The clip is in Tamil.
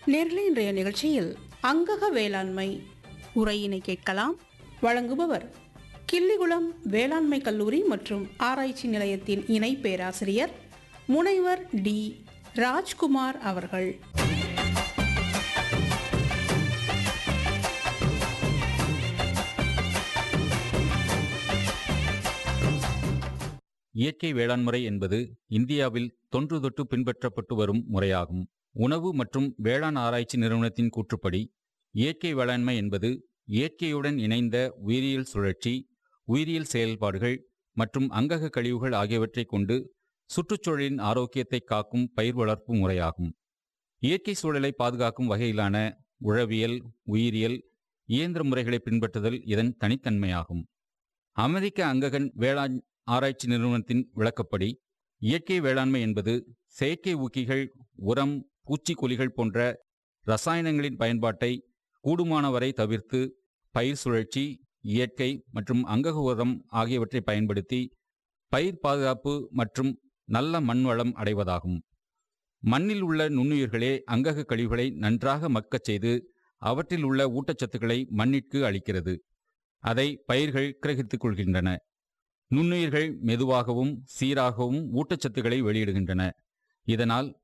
நேர்களே இன்றைய நிகழ்ச்சியில் அங்கக வேளாண்மை உரையினை கேட்கலாம் வழங்குபவர் கிள்ளிகுளம் வேளாண்மை கல்லூரி மற்றும் ஆராய்ச்சி நிலையத்தின் இணை பேராசிரியர் முனைவர் டி ராஜ்குமார் அவர்கள் இயற்கை வேளாண்முறை என்பது இந்தியாவில் தொன்று தொட்டு பின்பற்றப்பட்டு வரும் முறையாகும் உணவு மற்றும் வேளாண் ஆராய்ச்சி நிறுவனத்தின் கூற்றுப்படி இயற்கை வேளாண்மை என்பது இயற்கையுடன் இணைந்த உயிரியல் சுழற்சி உயிரியல் செயல்பாடுகள் மற்றும் அங்கக கழிவுகள் ஆகியவற்றைக் கொண்டு சுற்றுச்சூழலின் ஆரோக்கியத்தை காக்கும் பயிர் வளர்ப்பு முறையாகும் இயற்கை சூழலை பாதுகாக்கும் வகையிலான உழவியல் உயிரியல் இயந்திர முறைகளை பின்பற்றுதல் இதன் தனித்தன்மையாகும் அமெரிக்க அங்ககன் வேளாண் ஆராய்ச்சி நிறுவனத்தின் விளக்கப்படி இயற்கை வேளாண்மை என்பது செயற்கை ஊக்கிகள் உரம் பூச்சிக்கொல்லிகள் போன்ற ரசாயனங்களின் பயன்பாட்டை கூடுமானவரை தவிர்த்து பயிர் சுழற்சி இயற்கை மற்றும் அங்கக உரம் ஆகியவற்றை பயன்படுத்தி பயிர் பாதுகாப்பு மற்றும் நல்ல மண் வளம் அடைவதாகும் மண்ணில் உள்ள நுண்ணுயிர்களே அங்கக கழிவுகளை நன்றாக மக்கச் செய்து அவற்றில் உள்ள ஊட்டச்சத்துக்களை மண்ணிற்கு அளிக்கிறது அதை பயிர்கள் கிரகித்துக் கொள்கின்றன நுண்ணுயிர்கள் மெதுவாகவும் சீராகவும் ஊட்டச்சத்துக்களை வெளியிடுகின்றன இதனால்